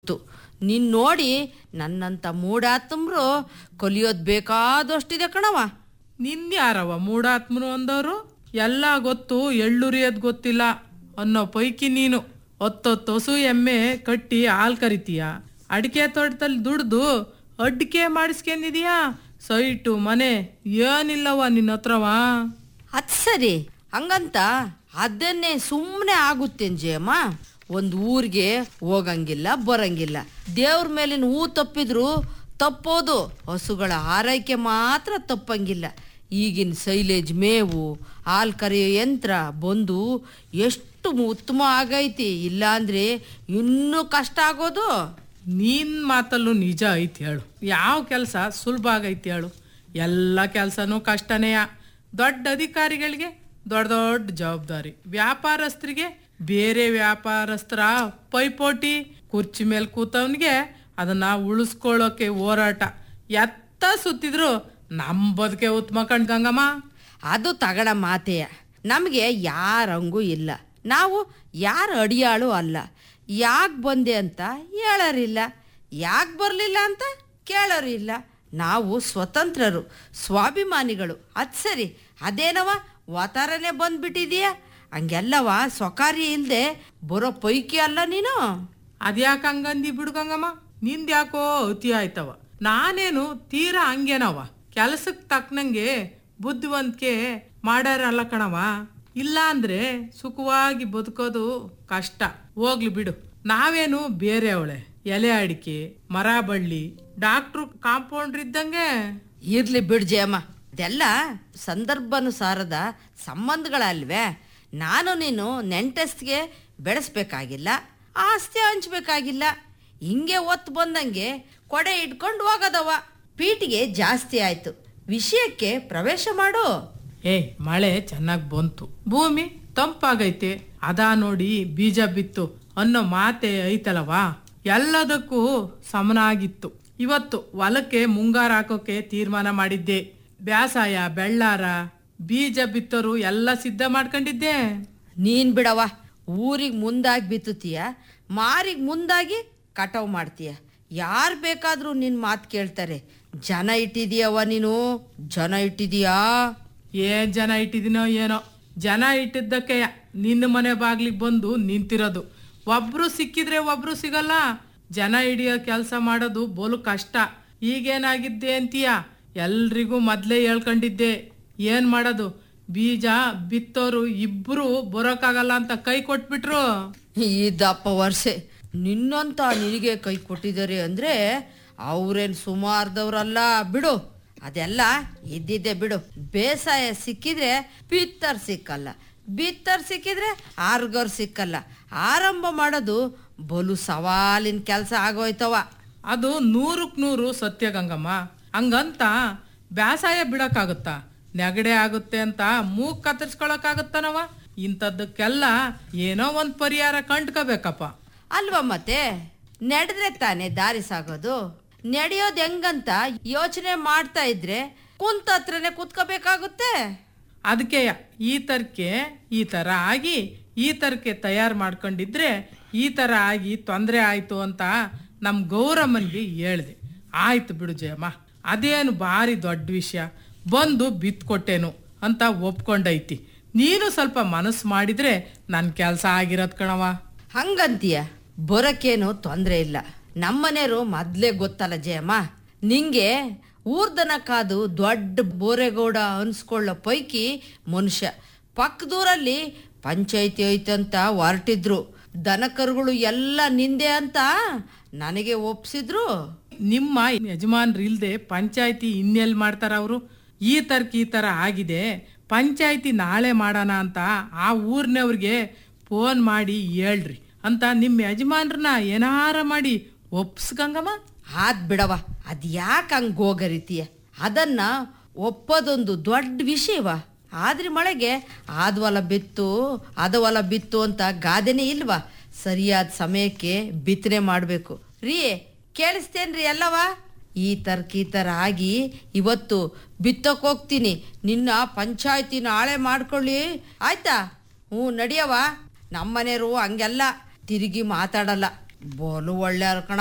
ಗೊತ್ತು ನೀನ್ ನೋಡಿ ನನ್ನಂತ ಮೂಡಾತಮ್ರು ಕಲಿಯೋದ್ ಬೇಕಾದಷ್ಟಿದೆ ಕಣವ ನಿನ್ಯಾರವ ಮೂಡಾತ್ಮನು ಅಂದವರು ಎಲ್ಲ ಗೊತ್ತು ಎಳ್ಳುರಿಯೋದ್ ಗೊತ್ತಿಲ್ಲ ಅನ್ನೋ ಪೈಕಿ ನೀನು ಹೊತ್ತೊತ್ತು ಹಸು ಎಮ್ಮೆ ಕಟ್ಟಿ ಹಾಲ್ ಕರಿತೀಯ ಅಡಿಕೆ ತೋಟದಲ್ಲಿ ದುಡ್ದು ಅಡ್ಕೆ ಮಾಡಿಸ್ಕೊಂಡಿದೀಯಾ ಸೈಟು ಮನೆ ಏನಿಲ್ಲವ ನಿನ್ನ ಹತ್ರವಾ ಅದ್ ಸರಿ ಹಂಗಂತ ಅದನ್ನೇ ಸುಮ್ಮನೆ ಆಗುತ್ತೇನ್ ಜಯಮ್ಮ ಒಂದು ಊರಿಗೆ ಹೋಗಂಗಿಲ್ಲ ಬರಂಗಿಲ್ಲ ದೇವ್ರ ಮೇಲಿನ ಹೂ ತಪ್ಪಿದ್ರು ತಪ್ಪೋದು ಹಸುಗಳ ಆರೈಕೆ ಮಾತ್ರ ತಪ್ಪಂಗಿಲ್ಲ ಈಗಿನ ಸೈಲೇಜ್ ಮೇವು ಹಾಲು ಕರೆಯೋ ಯಂತ್ರ ಬಂದು ಎಷ್ಟು ಉತ್ತಮ ಆಗೈತಿ ಇಲ್ಲಾಂದ್ರೆ ಇನ್ನೂ ಕಷ್ಟ ಆಗೋದು ನೀನ್ ಮಾತಲ್ಲೂ ನಿಜ ಐತಿ ಹೇಳು ಯಾವ ಕೆಲಸ ಸುಲಭ ಆಗೈತಿ ಹೇಳು ಎಲ್ಲ ಕೆಲಸನೂ ಕಷ್ಟನೇಯ ದೊಡ್ಡ ಅಧಿಕಾರಿಗಳಿಗೆ ದೊಡ್ಡ ದೊಡ್ಡ ಜವಾಬ್ದಾರಿ ವ್ಯಾಪಾರಸ್ಥರಿಗೆ ಬೇರೆ ವ್ಯಾಪಾರಸ್ಥರ ಪೈಪೋಟಿ ಕುರ್ಚಿ ಮೇಲೆ ಕೂತವನಿಗೆ ಅದನ್ನ ಉಳಿಸ್ಕೊಳ್ಳೋಕೆ ಹೋರಾಟ ಎತ್ತ ಸುತ್ತಿದ್ರು ನಮ್ಮ ಬದುಕೆ ಉತ್ತಮ ಕಣ್ಗಂಗಮ್ಮ ಅದು ತಗಡ ಮಾತೆಯ ನಮಗೆ ಯಾರಂಗೂ ಇಲ್ಲ ನಾವು ಯಾರ ಅಡಿಯಾಳು ಅಲ್ಲ ಯಾಕೆ ಬಂದೆ ಅಂತ ಹೇಳೋರಿಲ್ಲ ಯಾಕೆ ಬರಲಿಲ್ಲ ಅಂತ ಕೇಳೋರಿಲ್ಲ ನಾವು ಸ್ವತಂತ್ರರು ಸ್ವಾಭಿಮಾನಿಗಳು ಅದು ಸರಿ ಅದೇನವ ವಾತಾರನೇ ಬಂದ್ಬಿಟ್ಟಿದೀಯ ಹಂಗೆಲ್ಲವ ಸ್ವಕಾರ್ಯ ಇಲ್ಲದೆ ಬರೋ ಪೈಕಿ ಅಲ್ಲ ನೀನು ಅದ್ಯಾಕೆ ಹಂಗಂದಿ ಬಿಡುಗಂಗಮ್ಮ ನಿಂದ್ಯಾಕೋ ಅತಿ ಆಯ್ತವ ನಾನೇನು ತೀರಾ ಹಂಗೇನವ ಕೆಲಸಕ್ಕೆ ತಕ್ಕನಂಗೆ ಬುದ್ಧಿವಂತಿಕೆ ಮಾಡ್ಯಾರಲ್ಲ ಕಣವ ಇಲ್ಲ ಅಂದ್ರೆ ಸುಖವಾಗಿ ಬದುಕೋದು ಕಷ್ಟ ಹೋಗ್ಲಿ ಬಿಡು ನಾವೇನು ಬೇರೆ ಅವಳೆ ಎಲೆ ಅಡಿಕೆ ಮರ ಬಳ್ಳಿ ಡಾಕ್ಟ್ರು ಕಾಂಪೌಂಡ್ರ್ ಇದ್ದಂಗೆ ಇರ್ಲಿ ಬಿಡು ಜಯಮ್ಮ ಅದೆಲ್ಲ ಸಂದರ್ಭಾನುಸಾರದ ಸಂಬಂಧಗಳಲ್ವೇ ನಾನು ನೀನು ನೆಂಟಸ್ಗೆ ಬೆಳೆಸ್ಬೇಕಾಗಿಲ್ಲ ಆಸ್ತಿ ಹಂಚ್ಬೇಕಾಗಿಲ್ಲ ಹಿಂಗೆ ಒತ್ತು ಬಂದಂಗೆ ಕೊಡೆ ಇಟ್ಕೊಂಡು ಹೋಗೋದವ ಪೀಟಿಗೆ ಜಾಸ್ತಿ ಆಯ್ತು ವಿಷಯಕ್ಕೆ ಪ್ರವೇಶ ಮಾಡು ಏಯ್ ಮಳೆ ಚೆನ್ನಾಗಿ ಬಂತು ಭೂಮಿ ತಂಪಾಗೈತೆ ಅದಾ ನೋಡಿ ಬೀಜ ಬಿತ್ತು ಅನ್ನೋ ಮಾತೆ ಐತಲವಾ ಎಲ್ಲದಕ್ಕೂ ಸಮನಾಗಿತ್ತು ಇವತ್ತು ಹೊಲಕ್ಕೆ ಮುಂಗಾರ ಹಾಕೋಕೆ ತೀರ್ಮಾನ ಮಾಡಿದ್ದೆ ಬ್ಯಾಸಾಯ ಬೆಳ್ಳಾರ ಬೀಜ ಬಿತ್ತರು ಎಲ್ಲ ಸಿದ್ಧ ಮಾಡ್ಕೊಂಡಿದ್ದೆ ನೀನ್ ಬಿಡವ ಊರಿಗೆ ಮುಂದಾಗಿ ಬಿತ್ತುತ್ತೀಯ ಮಾರಿಗೆ ಮುಂದಾಗಿ ಕಟಾವು ಮಾಡ್ತೀಯ ಯಾರು ಬೇಕಾದರೂ ನಿನ್ನ ಮಾತು ಕೇಳ್ತಾರೆ ಜನ ಇಟ್ಟಿದೀಯವ್ವ ನೀನು ಜನ ಇಟ್ಟಿದೀಯಾ ಏನ್ ಜನ ಇಟ್ಟಿದಿನೋ ಏನೋ ಜನ ಇಟ್ಟಿದ್ದಕ್ಕೆ ನಿನ್ನ ಮನೆ ಬಾಗ್ಲಿಗೆ ಬಂದು ನಿಂತಿರೋದು ಒಬ್ರು ಸಿಕ್ಕಿದ್ರೆ ಒಬ್ರು ಸಿಗಲ್ಲ ಜನ ಹಿಡಿಯೋ ಕೆಲಸ ಮಾಡೋದು ಬೋಲು ಕಷ್ಟ ಈಗೇನಾಗಿದ್ದೆ ಅಂತೀಯ ಎಲ್ರಿಗೂ ಮೊದ್ಲೇ ಹೇಳ್ಕೊಂಡಿದ್ದೆ ಏನ್ ಮಾಡೋದು ಬೀಜ ಬಿತ್ತೋರು ಇಬ್ರು ಬರೋಕ್ಕಾಗಲ್ಲ ಅಂತ ಕೈ ಕೊಟ್ಬಿಟ್ರು ಈ ದಪ್ಪ ವರ್ಷೆ ನಿನ್ನಂತ ನಿನಗೆ ಕೈ ಕೊಟ್ಟಿದ್ದಾರೆ ಅಂದ್ರೆ ಅವ್ರೇನ್ ಸುಮಾರ್ದವ್ರಲ್ಲ ಬಿಡು ಅದೆಲ್ಲ ಇದ್ದಿದ್ದೆ ಬಿಡು ಬೇಸಾಯ ಸಿಕ್ಕಿದ್ರೆ ಬಿತ್ತರ್ ಸಿಕ್ಕಲ್ಲ ಬಿತ್ತರ್ ಸಿಕ್ಕಿದ್ರೆ ಆರ್ಗರ್ ಸಿಕ್ಕಲ್ಲ ಆರಂಭ ಮಾಡೋದು ಬಲು ಸವಾಲಿನ ಕೆಲಸ ಆಗೋಯ್ತವ ಅದು ನೂರಕ್ ನೂರು ಸತ್ಯ ಗಂಗಮ್ಮ ಹಂಗಂತ ಬ್ಯಾಸಾಯ ಬಿಡಕ್ಕಾಗುತ್ತಾ ನೆಗಡೆ ಆಗುತ್ತೆ ಅಂತ ಮೂಗ್ ಕತ್ತರಿಸ್ಕೊಳಕ್ಕಾಗುತ್ತನವ ಇಂಥದ್ದಕ್ಕೆಲ್ಲ ಏನೋ ಒಂದ್ ಪರಿಹಾರ ಕಂಡ್ಕೋಬೇಕಪ್ಪ ಅಲ್ವಾ ಮತ್ತೆ ನಡೆದ್ರೆ ತಾನೇ ದಾರಿ ಸಾಗೋದು ನಡೆಯೋದು ಹೆಂಗಂತ ಯೋಚನೆ ಮಾಡ್ತಾ ಇದ್ರೆ ಕುಂತ ಹತ್ರನೇ ಕುತ್ಕೋಬೇಕಾಗುತ್ತೆ ಅದಕ್ಕೆ ಈ ತರಕ್ಕೆ ಈ ತರ ಆಗಿ ಈ ತರಕ್ಕೆ ತಯಾರು ಮಾಡ್ಕೊಂಡಿದ್ರೆ ಈ ತರ ಆಗಿ ತೊಂದರೆ ಆಯ್ತು ಅಂತ ನಮ್ ಗೌರಮ್ಮನ್ಗೆ ಹೇಳ್ದೆ ಆಯ್ತು ಬಿಡು ಜಯಮ್ಮ ಅದೇನು ಭಾರಿ ದೊಡ್ಡ ವಿಷಯ ಬಂದು ಬಿತ್ಕೊಟ್ಟೇನು ಅಂತ ಒಪ್ಕೊಂಡೈತಿ ನೀನು ಸ್ವಲ್ಪ ಮನಸ್ಸು ಮಾಡಿದ್ರೆ ನನ್ನ ಕೆಲಸ ಆಗಿರೋದ್ ಕಣವ ಹಂಗಂತೀಯ ಬರೋಕ್ಕೇನು ತೊಂದರೆ ಇಲ್ಲ ನಮ್ಮನೆಯವರು ಮೊದ್ಲೇ ಗೊತ್ತಲ್ಲ ಜಯಮ್ಮ ನಿಂಗೆ ಊರ್ದನ ಕಾದು ದೊಡ್ಡ ಬೋರೆಗೌಡ ಅನ್ಸ್ಕೊಳ್ಳೋ ಪೈಕಿ ಮನುಷ್ಯ ಪಕ್ಕದೂರಲ್ಲಿ ಪಂಚಾಯಿತಿ ಐತಂತ ಹೊರಟಿದ್ರು ದನಕರುಗಳು ಎಲ್ಲ ನಿಂದೆ ಅಂತ ನನಗೆ ಒಪ್ಸಿದ್ರು ನಿಮ್ಮ ಯಜಮಾನ್ರು ಇಲ್ದೆ ಪಂಚಾಯತಿ ಇನ್ನೆಲ್ ಮಾಡ್ತಾರ ಅವರು ಈ ತರ್ಕ ಈ ತರ ಆಗಿದೆ ಪಂಚಾಯತಿ ನಾಳೆ ಮಾಡೋಣ ಅಂತ ಆ ಊರ್ನವ್ರಿಗೆ ಫೋನ್ ಮಾಡಿ ಹೇಳ್ರಿ ಅಂತ ನಿಮ್ಮ ಯಜಮಾನ್ರನ್ನ ಏನಾರ ಮಾಡಿ ಒಪ್ಸ್ಗಂಗಮ್ಮ ಆದ್ ಬಿಡವ ಅದ್ ಯಾಕೆ ಹಂಗ್ ಗೋಗರಿತೀಯ ಅದನ್ನ ಒಪ್ಪೋದೊಂದು ದೊಡ್ಡ ವಿಷಯವ ಆದ್ರೆ ಮಳೆಗೆ ಆದ್ ಹೊಲ ಬಿತ್ತು ಅದ ಹೊಲ ಬಿತ್ತು ಅಂತ ಗಾದೆನೇ ಇಲ್ವಾ ಸರಿಯಾದ ಸಮಯಕ್ಕೆ ಬಿತ್ತನೆ ಮಾಡಬೇಕು ರೀ ಕೇಳಿಸ್ತೇನ್ರಿ ಎಲ್ಲವ ಈ ತರ್ಕ ಈ ಥರ ಆಗಿ ಇವತ್ತು ಬಿತ್ತಕ್ಕೆ ಹೋಗ್ತೀನಿ ನಿನ್ನ ಪಂಚಾಯತಿ ನಾಳೆ ಮಾಡ್ಕೊಳ್ಳಿ ಆಯ್ತಾ ಹ್ಞೂ ನಡಿಯವ ನಮ್ಮನೆಯವರು ಹಂಗೆಲ್ಲ ತಿರುಗಿ ಮಾತಾಡಲ್ಲ ಬೋಲು ಒಳ್ಳೆ ಕಣ